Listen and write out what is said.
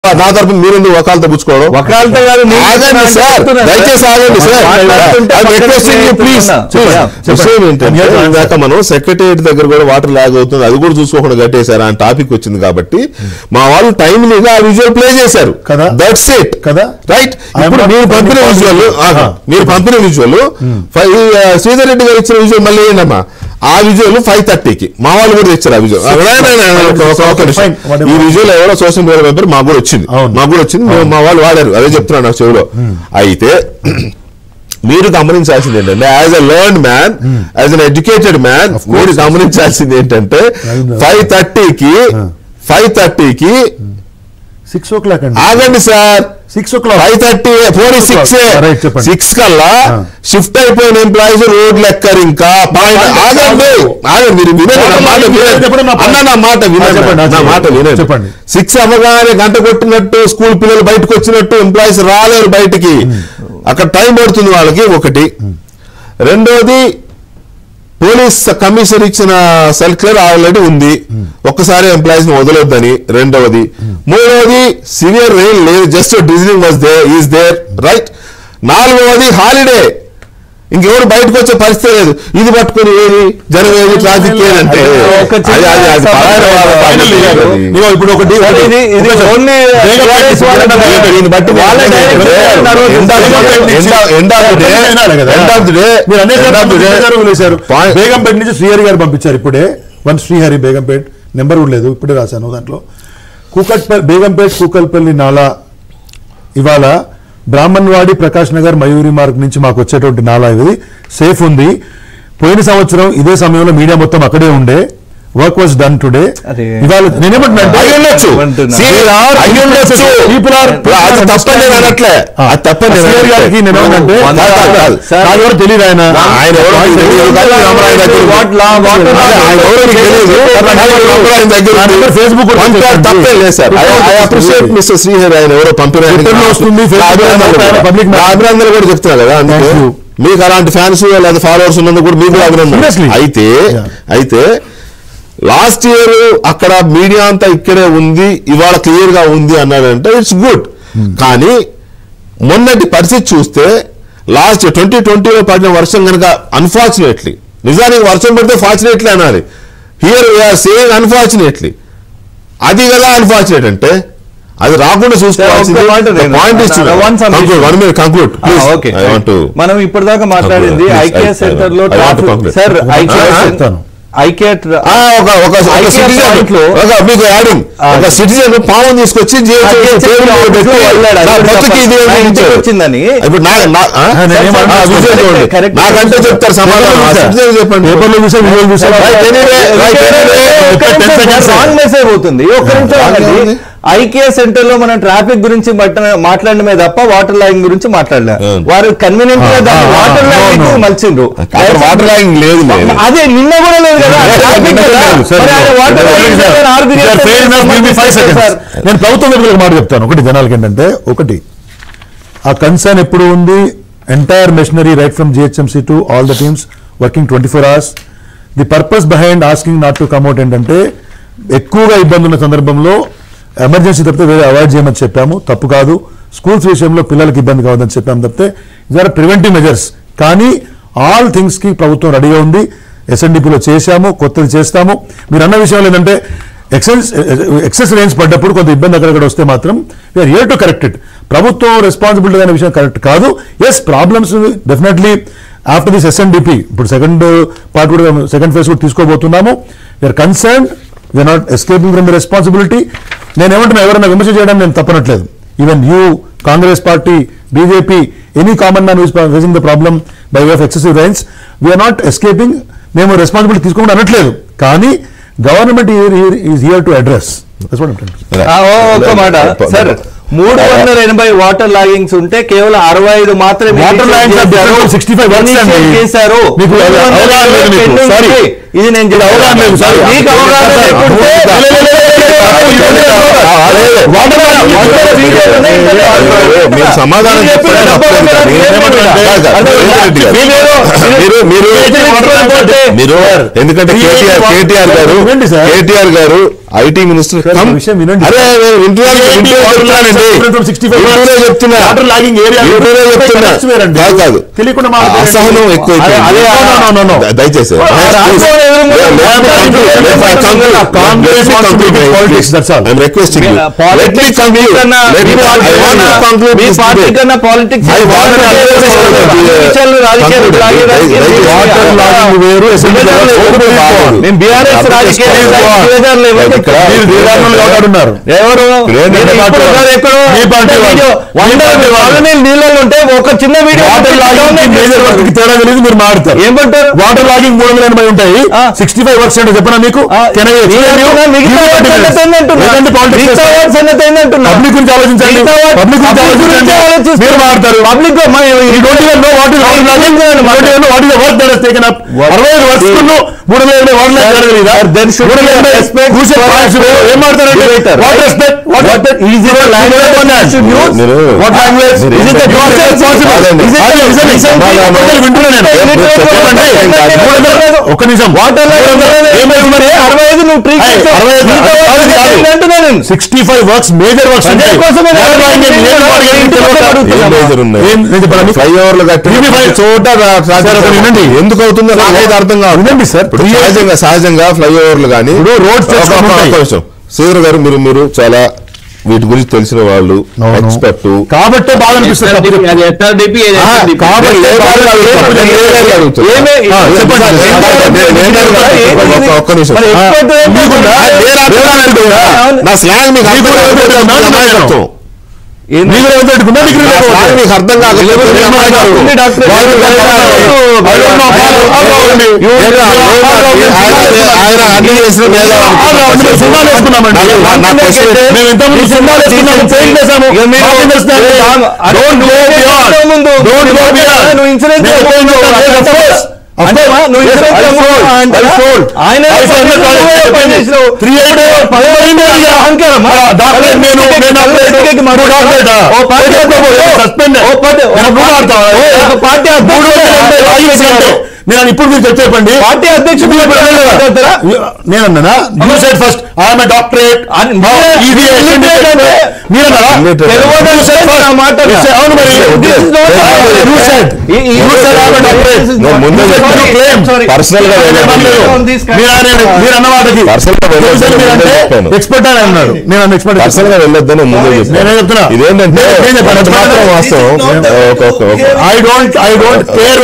నా తరపున మీరెందుకు వకాలతో పుచ్చుకోవడం వకాలతో కాదు, నేను ఆగండి సార్ చెప్తున్నా. దయచేసి ఆగండి సార్ మాట్లాడుతుంటే I'm పక్కన requesting you, please. చెప్తున్నా. విషయం ఏంటంటే ఇందాక మనం సెక్రటరియట్ దగ్గర కూడా వాటర్ లాగ్ అవుతుంది అది కూడా చూసుకోకుండా కట్టేశారు ఆ టాపిక్ వచ్చింది కాబట్టి మా వాళ్ళు టైం మీద ఆ విజువల్ ప్లే చేశారు కదా? దట్స్ ఇట్ కదా? రైట్ I am ఇప్పుడు not మీరు పంపిన finding విజువల్ Ah. మీరు పంపిన విజువల్ శ్రీధర్ రెడ్డి గారు ఇచ్చిన విజువల్ మళ్ళీ ఏంటమ్మా ఆ విజువల్ ఫైవ్ థర్టీకి మా వాళ్ళు కూడా తెచ్చారు ఆ విజువల్ Fine. Whatever. ఈ విజువల్ ఎవరో సోషల్ మీడియా పంపారు మాకు కూడా వచ్చింది అవును. మాకు కూడా వచ్చింది మేము- మా వాళ్ళు వాడారు అదే చెప్తున్నాను నాకు చెవిలో అయితే మీరు గమనించాల్సింది ఏంటంటే as a learn man as an educated man మీరు గమనించాల్సింది ఏంటంటే Right. ఫైవ్ థర్టీకి ఫైవ్ థర్టీకి సిక్స్ ఓ క్లాక్ అండి ఆగండి sir six o'clock five thirty four six Right, చెప్పండి. సిక్స్ కల్లా ఆ. షిఫ్ట్ అయిపోయిన ఎంప్లాయీస్ రోడ్లు ఎక్కరు ఇంకా పాయింట్ ఆగండి ఆగండి మీరు వినండి నా మాట వినండి చెప్పండి, నా అన్న నా మాట వినండి చెప్పండి, నా మాట వినండి చెప్పండి. సిక్స్ అవ్వగానే గంట కొట్టినట్టు స్కూల్ పిల్లలు బయటకు వచ్చినట్టు ఎంప్లాయీస్ రాలేరు బయటికి అక్కడ టైం పడుతుంది వాళ్ళకి ఒకటి రెండోది పోలీస్ కమిషనర్ ఇచ్చిన సర్క్యులర్ ఆల్రెడీ ఉంది ఒక్కసారి ఎంప్లాయీస్ ని వదలొద్దని రెండవది మూడవది సివియర్ రెయిన్ లేదు just drizzling was they is there right నాలుగవది హాలిడే ఇంకెవరు బయటకు వచ్చే పరిస్థితి లేదు ఇది పట్టుకుని ఏది జనం ఏది ట్రాఫిక్ ఏదంటే ఒక చిన్న అది- అది- అది పరాయి వాళ్ళ Final పని ఇయ్యారు. అది. ఇదిగో ఇప్పుడు ఒకటి సార్, ఇది ఇది ఓన్లీ TRS వాళ్ళ దీన్ని బట్టి వాళ్ళ ఏంటంటే, డైరెక్టర్ ఉన్నారు. end of the day- end of- end of the day- వినాలి కదా. end of the day- మీరు అనేక end of the day- గారు వదిలేశారు Point- బేగంపేట నుంచి శ్రీహరి గారు పంపించారు ఇప్పుడే వన్ శ్రీహరి బేగంపేట్ నెంబర్ కూడా లేదు ఇప్పుడే రాశాను దాంట్లో కూకట్పల్లి బేగంపేట్ కూకల్పల్లి నాలా ఇవాళ బ్రాహ్మణ్వాడి ప్రకాష్ నగర్ మయూరి మార్గ్ నుంచి మాకు వచ్చేటువంటి నాలా ఇది సేఫ్ ఉంది పోయిన సంవత్సరం ఇదే సమయంలో మీడియా మొత్తం అక్కడే ఉండే వర్క్ వాజ్ డన్ టుడే అరే. ఇవాళ నేనేమంటున్నా అయి ఉండొచ్చు ఏమంటున్నా? See, అయి ఉండొచ్చు People are- ఇప్పుడు అది తప్పని నేను అనట్లే అది తప్పని నేను శ్రీహరి గారికి నేను ఏమన్నంటే వంద- కాదు, కాదు. సార్, నాకు ఎవరు తెలియదు ఆయన ఆయన ఎవరో మీకు తెలియదు కానీ రామరాయ దగ్గర ఉంది. What law, what law? ఆయన ఎవరో మీకు తెలియదు కానీ రామరాయ దగ్గర ఉంది. నా Facebook కూడా పంపారు, చూడండి. తప్పే లేదు sir I appreciate mister Srihari ఆయన ఎవరో పంపిన ఆయన Twitter లో వస్తుంది, Facebook లో అభినందనలు వస్తుంది, కూడా. public నా అభినందనలు కూడా చెప్తున్నా కదా అందుకే Thank you. మీకు అలాంటి ఫ్యాన్స్ లేదా ఫాలోవర్స్ ఉన్నందుకు కూడా మీకు అభినందన Seriously. అయితే Yeah. అయితే లాస్ట్ ఇయర్ అక్కడ మీడియా అంతా ఇక్కడే ఉంది ఇవాళ క్లియర్ గా ఉంది అన్నాడంటే ఇట్స్ గుడ్ కానీ మొన్నటి పరిస్థితి చూస్తే లాస్ట్ ట్వంటీ ట్వంటీలో పడిన వర్షం కనుక అన్ఫార్చునేట్లీ నిజానికి వర్షం పడితే ఫార్చునేట్లీ అనాలి హియర్ వీఆర్ సేయింగ్ అన్ఫార్చునేట్లీ అది కదా అన్ఫార్చునేట్ అంటే అది రాకుండా చూసుకోవాల్సింది ఒక్క మాట నేను- point I want some issue. One minute conclude ఆ, ఓకే ఐ వాంట్ టు మనం ఇప్పటిదాకా మాట్లాడింది Please, ఐకియా I- సెంటర్ లో I want to traffic conclude. Sir ఆ, ఐకియా ఆ, చెప్తాను. ఐకియా ట్రా- ఆ, ఒక ఒక ఒక ఐకియా సిటిజన్ point లో- ఒక మీకు యాడింగ్ ఆ. ఒక సిటిజన్ పాము తీసుకొచ్చి GHS ఆ, GHS టేబుల్ మీద ఆఫీస్ లో పెట్టి, వెళ్ళాడు. నా అది బతుకు ఇది నా అని ఇంటికి ఇచ్చాడు. వచ్చిందని. ఇప్పుడు నా నా- ఆ? ఆ, నేను ఏం ఆ, అడగను. విజయ్ చూడండి. Correct. నాకంటే చెప్తారు సమాధానం ఆ సిటిజన్ చెప్పండి పేపర్లో చూసా వీడియోలు చూసా Right, anyway, right, anyway. ఒక్క ten నిమిషం seconds. సార్, రాంగ్ మెసేజ్ అవుతుంది ఒక్క నిమిషం రాంగ్ ఆగండి. ఏముంది? ఐకియా సెంటర్ లో మనం ట్రాఫిక్ గురించి బట్ట- మాట్లాడడమే తప్ప వాటర్ లైన్ గురించి మాట్లాడలే అవును. వారు కన్వీనియంట్ గా దాన్ని ఆ, వాటర్ no, లైన్ no. మలిచిండ్రు అక్కడ వాటర్ లాగింగ్ లేదు లేదు. అదే నిన్న కూడా లేదు కదా ట్రాఫిక్ నిన్న కదా. లేదు, sir. మరి ఆయన వాటర్ Sir, లైన్ sir, మీద ఆర్గ్యూ sir, చేస్తే fair enough, give me five sir. seconds. నేను ప్రభుత్వం వైపు ఒక మాట చెప్తాను ఒకటి జనాలకి ఏంటంటే ఒకటి ఆ కన్సర్న్ ఎప్పుడు ఉంది entire machinery right from GHMC to all the teams working twenty four hours the purpose behind asking not to come out ఏంటంటే ఎక్కువగా ఇబ్బంది ఉన్న సందర్భంలో ఎమర్జెన్సీ తప్పితే వేరే అవాయిడ్ చేయమని చెప్పాము తప్పు కాదు స్కూల్స్ విషయంలో పిల్లలకి ఇబ్బంది కావద్దని చెప్పాము తప్పితే ఇదే ప్రివెంటివ్ మెజర్స్ కానీ ఆల్ థింగ్స్ కి ప్రభుత్వం రెడీగా ఉంది ఎస్ఎన్డిపిలో చేశాము కొత్తది చేస్తాము మీరు అన్న విషయంలో ఏంటంటే ఎక్సెస్ ఎక్సెస్ రేంజ్ పడ్డప్పుడు కొంత ఇబ్బంది అక్కడక్కడ వస్తే మాత్రం we are here to correct it ప్రభుత్వం రెస్పాన్సిబిలిటీ అనే విషయం కరెక్ట్ కాదు yes problems definitely after this SNDP ఇప్పుడు సెకండ్ పార్ట్ కూడా సెకండ్ ఫేజ్ కూడా తీసుకోబోతున్నాము we are concern we are not escaping from the responsibility నేను ఏమంటున్నా ఎవరైనా విమర్శ చేయడం నేను తప్పనట్లేదు even you Congress party BJP any common man is facing the problem by way of excessive rains we are not escaping మేము రెస్పాన్సిబిలిటీ తీసుకోకుండా అనట్లేదు కానీ government is here to address ఆ, ఓ, ఒక్క మాట సార్ మూడు వందల ఎనభై వాటర్ లాగింగ్స్ ఉంటే కేవలం అరవై ఐదు మాత్రమే Water initiate lines are చేశారు. different from 65 works Initiate అండి. చేశారు మీకు మూడు వందల అవగాహన లేదు ఎనభై మీకు. pending Sorry. ఉంది. ఇది నేను ఇది అవగాహన లేదు. Sorry. మీకు అవగాహన సార్, లేకుంటే లే, లే, లే, లే, లే, లే, వాటర్ line- వాటర్ video ఉన్నాయి. మీరు సమాధానం మీరు చెప్పిన చెప్పడం డబ్బులు తప్పలేదు కానీ ఏమంటారు? కాదు, కాదు. అర్థమైందా? రెడ్డి గారు. మీరు- మీరు మీరు వాటర్ line పోతే- మీరు ఎందుకంటే కేటీఆర్ కేటీఆర్ గారు ఇవ్వండి సార్. కేటీఆర్ గారు ఐటీ మినిస్టర్ సార్, కమ్- ఒక విషయం వినండి. అరే నేను వింటున్నాను, ఏంటి వింటూనే వాటర్ లాగింగ్ చెప్తున్నానండి. different from 65 వింటూనే చెప్తున్నా వాటర్ లాగింగ్ ఏరియా వింటూనే చెప్తున్నా కనెక్ట్స్ వేరండి. కాదు కాదు తెలియకుండా ఆ మాట్లాడండి. అసహనం ఎక్కువ అదే, అదే, no, no, no, no. దయచేసి రాష్ట్రంలో ఎవరు Congress wants to make it politics, that's all. I'm requesting you. Let me conclude. కన్నా Let me me- party I want to కన్నా- conclude మీ this పార్టీ debate. కన్నా పాలిటిక్స్ I want to విషయాలు రాజకీయాలు conclude. రాజకీయ- రాజకీయాలు దయచేసి వాటర్ రాజకీయాలు లాగింగ్ వేరు అసెంబ్లీ విభజనలు ఓపెన్ ఎవరు బాగోదు. మేము బీఆర్ఎస్ రాజకీయాలు విభజనలు ఎవరు ఇక్కడ మీరు శ్రీరాములు మాట్లాడున్నారు ఎవరు ఏంటంటే మీరు ఇప్పుడు పార్టీ కాదు, ఎక్కడో మీ పార్టీ వాళ్ళు. వీడియో మీ వందల పార్టీ వాళ్ళు. కాలనీలు నీళ్ళలో ఉంటే ఒక చిన్న వీడియో వాటర్ లాగింగ్ కి మేజర్ వర్క్ కి తేడా తెలియదు మీరు మారుతారు ఏం పట్టారు వాటర్ లాగింగ్ మూడు వందల ఎనభై ఉంటాయి ఆ. సిక్స్టీ ఫైవ్ వర్క్స్ అంటే చెప్పనా మీకు ఆ, Can I explain నేను you? అంటున్నా, మిగతా You వాటి want సంగతి evidence? ఏందంటున్నా? లేదంటే politics మిగతా చేస్తారు. వాటి సంగతి ఏందంటున్నా? పబ్లిక్ గురించి ఆలోచించండి మిగతా వాటి- పబ్లిక్ గురించి పబ్లిక్ గురించి ఆలోచించండి ఆలోచిస్తారు. మీరు మాట్లాడతారు పబ్లిక్ లో మన- ఈ don't even know what is water logging don't even know what is the work that has taken up అరవై ఐదు వర్క్స్ ను మూడు వందల ఎనభై వాటర్ లాగింగ్ తెలియదా Then should మూడు వందల be ఎనభై respect crucial for points ఏం మాట్లాడారంటే debater. What respect what is it language మీరు- వాట్ లాంగ్వేజ్ మీరు ఇస్ ఇట్ ద ఏం పాసిబుల్ కాదండి. ఇస్ ఇట్ వింటున్నా నేను ఒక్క నిమిషం వాటర్ ఏమై ఉన్నది అరవై ఐదు నువ్వు treat ఐ, చేస్తావు. అరవై ఐదు మిగతా కాదు, వాటి కాదు. సంగతి అంటున్నా నేను. Sixty five works major works అదే కోసమే నేను ఏం మేజర్ ఉన్నాయి ఫ్లైఓవర్లు కట్టి ఇవి ఫై- చోట రా- సార్, ఒకటి వినండి. ఎందుకు అవుతుందో నాకైతే అర్థం కాదు వినండి సార్. ఇప్పుడు సహజంగా సహజంగా ఫ్లైఓవర్లు కానీ ఇప్పుడు roads తెచ్చుకొని ఉంటాయి. శ్రీధర్ గారు మీరు మీరు చాలా వీటి గురించి తెలిసిన వాళ్ళు అవును. ఎక్స్పర్ట్ కాబట్టే బాధ అనిపిస్తుంది తప్పు చెప్తే. అది ఎట్లా డిపి, ఇది ఎట్లా డిపి. కాబట్టి ఏమే- ఆ, చెప్పండి. ఒక్క నిమిషం మరి ఆ, expert ఏం మీకున్నా? చేస్తారు? నేను అర్థం కాదు. నా స్లాంగ్ మీకు అర్థం కాకపోతే నా నాయకత్వం. ఏంది? మీరు ఏదో పెట్టుకున్నా డిగ్రీ నా లేకపోతే. స్లాంగ్ మీకు అర్థం కాకపోతే నా నాయకత్వం. ఉంది డాక్టర్. వాళ్ళు I don't know. ఏరా, ఆయన- ఆయన అన్ని చేసిన మేధావి అందులో సినిమాలు వేసుకున్నామండి. నా- నా question ఏంటి? మేము ఇంతకుముందు సినిమాలు వేసుకున్నాము, పెయింట్ వేసాము. ఇక మీరు- మాకేం తెలుస్తుంది? అరే, Don't go నువ్వు beyond. ఏం ముందు? Don't go beyond. నువ్వు ఇన్సూరెన్స్ మేము ఏమో పెయింట్ నువ్వు వేసాము. Yes, of course. Of అంటే course. మా- నువ్వు Yes, ఇన్సూరెన్స్ I ఏమో sold. అంటారా? I sold. ఆయన I sold the నువ్వే college. పని చేసినావు. Three eight eight పదిహేను ఏళ్ళ అహంకారం. ఆ, డాక్టర్ నేను నేను డాక్టరేట్. మూడు డాక్టరేటా? ఓ పార్టీ సస్పెండ్ ఓ పార్టీ నువ్వు ఆడతావా? ఒక పార్టీ మూడు వందల ఎనభై లాగిన్స్ అంటే నేను ఇప్పుడు మీరు చెప్పండి పార్టీ అధ్యక్షుడు మాట్లాడతారా? నేను అన్నానా you said first I'm doctorate అని మీరే- ఇది illiterate అంటే మీరు అన్నారా Illiterate. తెలుగువాడు You said అంటే first. నా మాట You said- అవును మరి This is not- You said. ఈ- ఈ- You said I'm a doctorate. This is నేను not- ముందే Sorry, చెప్పాను. sorry, sorry. Personal గా Sorry, వెళ్ళలేదు. sorry, on this kind మీరు of- ఆయన- మీరు అన్న వాటికి Personal గా వెళ్ళలేదు. You said మీరు అంటే చెప్పాను. ఎక్స్పర్ట్ అని అన్నాడు నేను అన్న ఎక్స్పర్ట్ పర్సనల్ గా వెళ్ళొద్దని ముందే చెప్పాను. నేనే చెప్తున్నా. ఇదేంటంటే నేను చెప్పాను. మాత్రం వాస్తవం This is not the- okay okay okay I don't I don't care